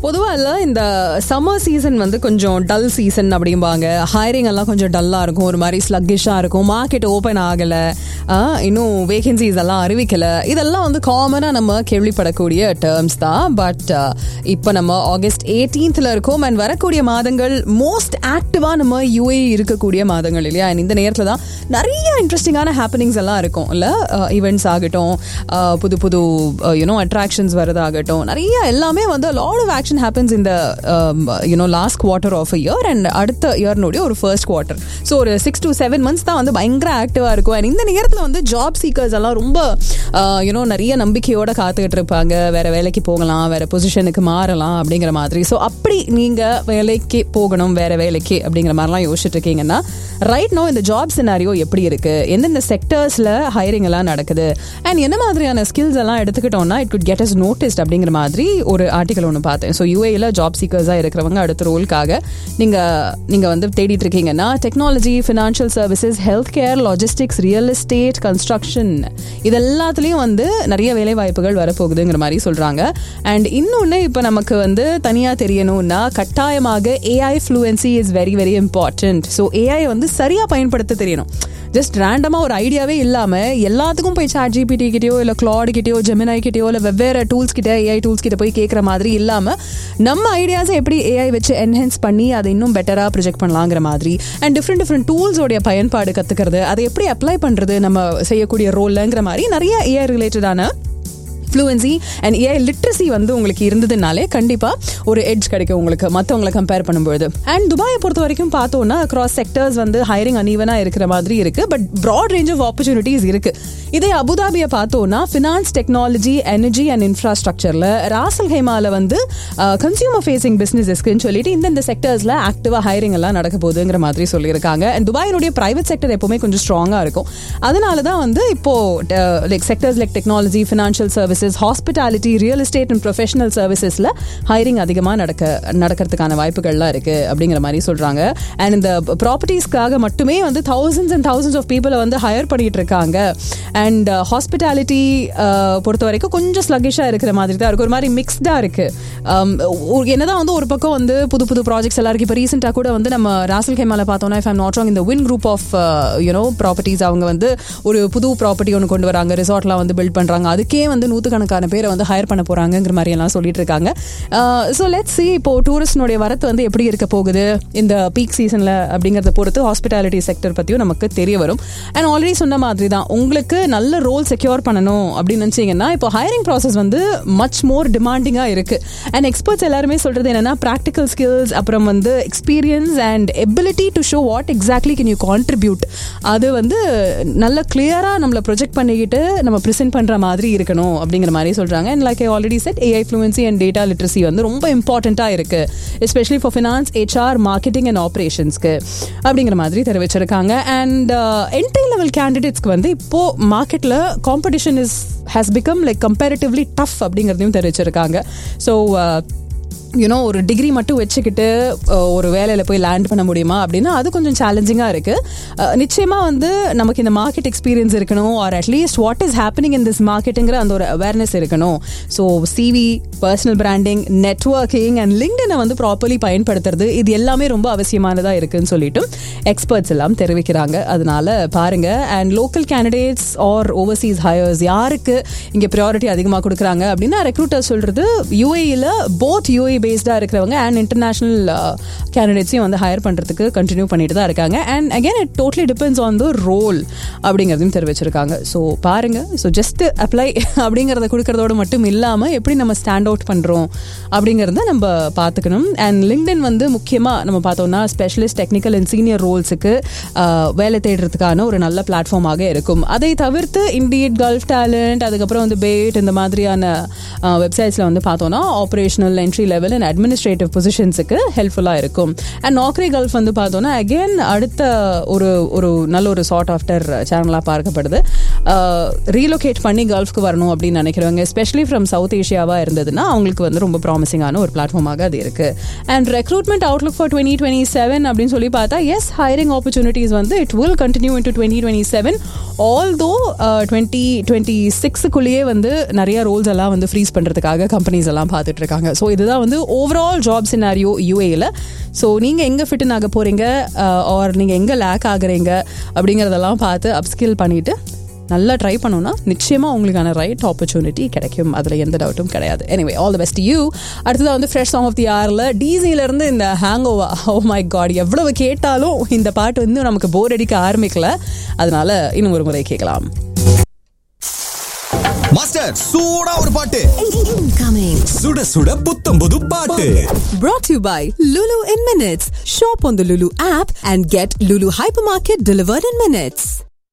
பொதுவாக இல்லை இந்த சம்மர் சீசன் வந்து கொஞ்சம் டல் சீசன் அப்படிம்பாங்க ஹைரிங் எல்லாம் கொஞ்சம் டல்லாக இருக்கும் ஒரு மாதிரி ஸ்லக்கிஷாக இருக்கும் மார்க்கெட் ஓப்பன் ஆகலை இன்னும் வேகன்சிஸ் எல்லாம் அறிவிக்கலை இதெல்லாம் வந்து காமனாக நம்ம கேள்விப்படக்கூடிய டேர்ம்ஸ் தான் பட் இப்போ நம்ம ஆகஸ்ட் எயிட்டீன்த்தில் இருக்கோம் அண்ட் வரக்கூடிய மாதங்கள் மோஸ்ட் ஆக்டிவாக நம்ம யூஏ இருக்கக்கூடிய மாதங்கள் இல்லையா அண்ட் இந்த நேரத்தில் தான் நிறைய இன்ட்ரெஸ்டிங்கான ஹாப்பனிங்ஸ் எல்லாம் இருக்கும் இல்லை ஈவெண்ட்ஸ் ஆகட்டும் uh, புது புது யூனோ அட்ராக்ஷன்ஸ் வரதாகட்டும் நிறைய எல்லாமே வந்து லாட் ஆஃப் ஆக்ஷன் ஹேப்பன்ஸ் இந்த you know last quarter of year and அடுத்த இயர்னுடைய ஒரு ஃபர்ஸ்ட் குவார்ட்டர் ஸோ ஒரு சிக்ஸ் டு செவன் மந்த்ஸ் தான் வந்து பயங்கர ஆக்டிவாக இருக்கும் அண்ட் இந்த நேரத்தில் வந்து ஜாப் சீக்கர்ஸ் எல்லாம் ரொம்ப யூனோ நிறைய நம்பிக்கையோட காத்துக்கிட்டு இருப்பாங்க வேற வேலைக்கு போகலாம் வேற பொசிஷனுக்கு மாறலாம் அப்படிங்கிற மாதிரி ஸோ அப்படி நீங்கள் வேலைக்கு போகணும் வேற வேலைக்கு அப்படிங்கிற மாதிரிலாம் யோசிச்சுட்டு இருக்கீங்கன்னா ரைட் நோ இந்த ஜாப் சினாரியோ எப்படி இருக்கு எந்தெந்த செக்டர்ஸில் ஹைரிங் எல்லாம் நடக்குது அண்ட் என்ன மாதிரியான ஸ்கில்ஸ் எல்லாம் எடுத்துக்கிட்டோம்னா it could get us noticed அப்படிங்கிற மாதிரி ஒரு ஆர்டிகல் ஒன்று பார்த்தேன் ஸோ யூஏயில் ஜாப் சீக்கர்ஸாக இருக்கிறவங்க அடுத்த ரோலுக்காக நீங்கள் நீங்கள் வந்து தேடிட்டு இருக்கீங்கன்னா technology financial services health care logistics real estate construction இது எல்லாத்துலேயும் வந்து நிறைய வேலை வாய்ப்புகள் வரப்போகுதுங்கிற மாதிரி சொல்கிறாங்க அண்ட் இன்னொன்று இப்போ நமக்கு வந்து தனியாக தெரியணும்னா கட்டாயமாக AI fluency is very very important so AI வந்து சரியாக பயன்படுத்த தெரியணும் ஜஸ்ட் ரேண்டமாக ஒரு ஐடியாவே இல்லாமல் எல்லாத்துக்கும் போய் சாட் ஜிபிடி கிட்டயோ இல்லை கிளாட் கிட்டயோ ஜெமினாய் கிட்டயோ இல்லை வெவ்வேறு டூல்ஸ் கிட்ட ஏஐ டூல்ஸ் கிட்ட போய் கேட்குற மாதிரி இல்லாமல் நம்ம ஐடியாஸை எப்படி ஏஐ வச்சு என்ஹென்ஸ் பண்ணி அதை இன்னும் பெட்டராக ப்ரொஜெக்ட் பண்ணலாங்கிற மாதிரி அண்ட் டிஃப்ரெண்ட் டிஃப்ரெண்ட் டூல்ஸோடைய பயன்பாடு கற்றுக்கிறது அதை எப்படி அப்ளை பண்ணுறது நம்ம செய்யக்கூடிய ரோல்லங்கிற மாதிரி நிறைய ஏஐ ரிலேட்டடான ஃப்ளூவன்சி அண்ட் ஏஐ லிட்ரஸி வந்து உங்களுக்கு இருந்ததுனாலே கண்டிப்பாக ஒரு எட்ஜ் கிடைக்கும் உங்களுக்கு மற்றவங்களை கம்பேர் பண்ணும்பொழுது அண்ட் துபாயை பொறுத்த வரைக்கும் பார்த்தோன்னா அக்ராஸ் செக்டர்ஸ் வந்து ஹைரிங் அனீவனாக இருக்கிற மாதிரி இருக்கு but broad range of opportunities இருக்கு இதே அபுதாபியை பார்த்தோன்னா ஃபினான்ஸ் டெக்னாலஜி எனர்ஜி அண்ட் இன்ஃப்ராஸ்ட்ரக்சரில் ராசல் ஹேமாவில் வந்து கன்சியூமர் ஃபேசிங் பிஸ்னஸஸ்க்குன்னு சொல்லிட்டு இந்தந்த செக்டர்ஸில் ஆக்டிவாக ஹைரிங் எல்லாம் நடக்க போகுதுங்கிற மாதிரி சொல்லியிருக்காங்க அண்ட் துபாயினுடைய பிரைவேட் செக்டர் எப்பவுமே கொஞ்சம் ஸ்ட்ராங்காக இருக்கும் அதனால தான் வந்து இப்போ like sectors like technology financial services hospitality real estate and professional சர்வீசஸில் ஹைரிங் அதிகமாக நடக்க நடக்கிறதுக்கான வாய்ப்புகள்லாம் இருக்கு அப்படிங்கிற மாதிரி சொல்றாங்க அண்ட் இந்த ப்ராப்பர்ட்டிஸ்க்காக மட்டுமே வந்து தௌசண்ட்ஸ் அண்ட் தௌசண்ட்ஸ் ஆஃப் பீப்புளை வந்து ஹையர் பண்ணிட்டு இருக்காங்க அண்ட் ஹாஸ்பிட்டாலிட்டி பொறுத்த வரைக்கும் கொஞ்சம் ஸ்லகிஷாக இருக்கிற மாதிரி தான் இருக்கு ஒரு மாதிரி மிக்ஸ்டாக இருக்கு Um, ஒ- என்னதான் வந்து ஒரு பக்கம் வந்து புது புது ப்ராஜெக்ட்ஸ் எல்லாம் இருக்கு இப்போ ரீசெண்டாக கூட வந்து நம்ம ராசல் கேமால பார்த்தோம்னா இஃப் ஐம் நாட் ராங் இந்த Wynn group of you know properties அவங்க வந்து ஒரு புது ப்ராப்பர்ட்டி ஒன்று கொண்டு வராங்க ரிசார்ட்லாம் வந்து பில்ட் பண்ணுறாங்க அதுக்கே வந்து நூற்றுக்கணக்கான பேரை வந்து ஹையர் பண்ண போகிறாங்கங்கிற மாதிரி எல்லாம் சொல்லிட்டு இருக்காங்க ஸோ லெட் சி இப்போ டூரிஸ்டினுடைய வரத்து வந்து எப்படி இருக்க போகுது இந்த பீக் சீசனில் அப்படிங்கிறத பொறுத்து ஹாஸ்பிட்டாலிட்டி செக்டர் பற்றியும் நமக்கு தெரிய வரும் அண்ட் ஆல்ரெடி சொன்ன மாதிரி தான் உங்களுக்கு நல்ல ரோல் செக்யூர் பண்ணணும் அப்படின்னு நினச்சிங்கன்னா இப்போ ஹையரிங் ப்ராசஸ் வந்து மச் மோர் டிமாண்டிங்காக இருக்கு அண்ட் எக்ஸ்பர்ட்ஸ் எல்லாருமே சொல்றது என்னன்னா ப்ராக்டிக்கல் ஸ்கில்ஸ் அப்புறம் வந்து experience and ability to show what exactly can you contribute அது வந்து நல்ல கிளியராக நம்மளை ப்ரொஜெக்ட் பண்ணிக்கிட்டு நம்ம ப்ரெசென்ட் பண்ணுற மாதிரி இருக்கணும் அப்படிங்கிற மாதிரி சொல்கிறாங்க and like I already said AI fluency and data literacy வந்து ரொம்ப இம்பார்ட்டண்ட்டாக இருக்கு especially for finance HR marketing and ஆப்ரேஷன்ஸ்க்கு அப்படிங்கிற மாதிரி தெரிவிச்சிருக்காங்க அண்ட் என்ட்ரி லெவல் கேண்டிடேட்ஸ்க்கு வந்து இப்போ மார்க்கெட்டில் competition is has become like comparatively tough அப்படிங்கிறதையும் தெரிவிச்சிருக்காங்க ஸோ யூனோ ஒரு டிகிரி மட்டும் வச்சுக்கிட்டு அஹ், ஒரு வேலையில் போய் லேண்ட் பண்ண முடியுமா அப்படின்னா அது கொஞ்சம் சேலஞ்சிங்காக இருக்குது நிச்சயமாக வந்து நமக்கு இந்த மார்க்கெட் எக்ஸ்பீரியன்ஸ் இருக்கணும் or at least what is happening in this மார்க்கெட்டுங்கிற அந்த ஒரு அவேர்னஸ் இருக்கணும் so CV personal branding networking and லிங்க்டனை வந்து ப்ராப்பர்லி பயன்படுத்துறது இது எல்லாமே ரொம்ப அவசியமானதாக இருக்குன்னு சொல்லிட்டு எக்ஸ்பர்ட்ஸ் எல்லாம் தெரிவிக்கிறாங்க அதனால பாருங்க and local candidates or overseas hires யாருக்கு இங்கே ப்ரையாரிட்டி அதிகமாக கொடுக்குறாங்க அப்படின்னா ரெக்ரூட்டர் சொல்றது யூஏயில் போத் யூஏ பேஸ்டாக இருக்கிறவங்க அண்ட் இன்டர்நேஷனல் கேண்டிடேட்ஸையும் வந்து ஹையர் பண்ணுறதுக்கு கண்டினியூ பண்ணிட்டு தான் இருக்காங்க and again it totally depends on the role அப்படிங்கிறதையும் தெரிவிச்சிருக்காங்க ஸோ பாருங்க ஸோ ஜஸ்ட் அப்ளை அப்படிங்கிறத கொடுக்கறதோட மட்டும் இல்லாமல் எப்படி நம்ம ஸ்டாண்ட் அவுட் பண்ணுறோம் அப்படிங்கிறத நம்ம பார்த்துக்கணும் அண்ட் லிங்க்டின் வந்து முக்கியமாக நம்ம பார்த்தோம்னா ஸ்பெஷலிஸ்ட் டெக்னிக்கல் அண்ட் சீனியர் ரோல்ஸுக்கு வேலை தேடுறதுக்கான ஒரு நல்ல பிளாட்ஃபார்மாக இருக்கும் அதை தவிர்த்து இண்டீட் கல்ஃப் டேலண்ட் அதுக்கப்புறம் வந்து பேட் இந்த மாதிரியான வெப்சைட்ஸில் வந்து பார்த்தோம்னா operational entry level and administrative பொசிஷன்ஸுக்கு ஹெல்ப்ஃபுல்லாக இருக்கும் அண்ட் நாக்ரி கல்ஃப் வந்து பார்த்தோம்னா அகெயின் அடுத்த ஒரு ஒரு நல்ல ஒரு சார்ட் ஆஃப்டர் சேனலாக பார்க்கப்படுது ரீலொகேட் பண்ணி கல்ஃப்க்கு வரணும் அப்படின்னு நினைக்கிறவங்க எஸ்பெஷலி ஃப்ரம் சவுத் ஏஷியாவாக இருந்ததுன்னா அவங்களுக்கு வந்து ரொம்ப ப்ராமிசிங்கான ஒரு பிளாட்ஃபார்மாக அது இருக்குது and recruitment outlook for twenty twenty seven அப்படின்னு சொல்லி பார்த்தா எஸ் ஹைரிங் ஆப்பர்ச்சுனிட்டிஸ் வந்து it will continue into twenty twenty seven although twenty twenty சிக்ஸுக்குள்ளேயே வந்து நிறைய ரோல்ஸ் எல்லாம் வந்து ஃப்ரீஸ் பண்ணுறதுக்காக கம்பெனிஸ் எல்லாம் பார்த்துட்டு இருக்காங்க ஸோ இதுதான் வந்து ஓவரால் ஜாப் சினாரியோ யூஏயில் ஸோ நீங்கள் எங்கே ஃபிட்டன் ஆக போகிறீங்க ஆர் நீங்கள் எங்கே லேக் ஆகுறீங்க அப்படிங்கிறதெல்லாம் பார்த்து அப்ஸ்கில் பண்ணிவிட்டு நல்லா ட்ரை பண்ணோன்னா நிச்சயமாக உங்களுக்கான ரைட் ஆப்பர்ச்சுனிட்டி கிடைக்கும் அதில் எந்த டவுட்டும் கிடையாது anyway all the best you அடுத்ததாக வந்து ஃப்ரெஷ் சாங் ஆஃப் தி ஆரில் டிசியிலேருந்து இந்த ஹேங் ஓவா ஓ மை காட் எவ்வளவு கேட்டாலும் இந்த பாட்டு வந்து நமக்கு போர் அடிக்க ஆரம்பிக்கல அதனால இன்னும் ஒரு முறை கேட்கலாம் மாஸ்டர் சூடா ஒரு பாட்டு Incoming. சுட சுட புத்தம் புது பாட்டு Brought to you by Lulu in Minutes. Shop on the Lulu app and get Lulu Hypermarket delivered in minutes.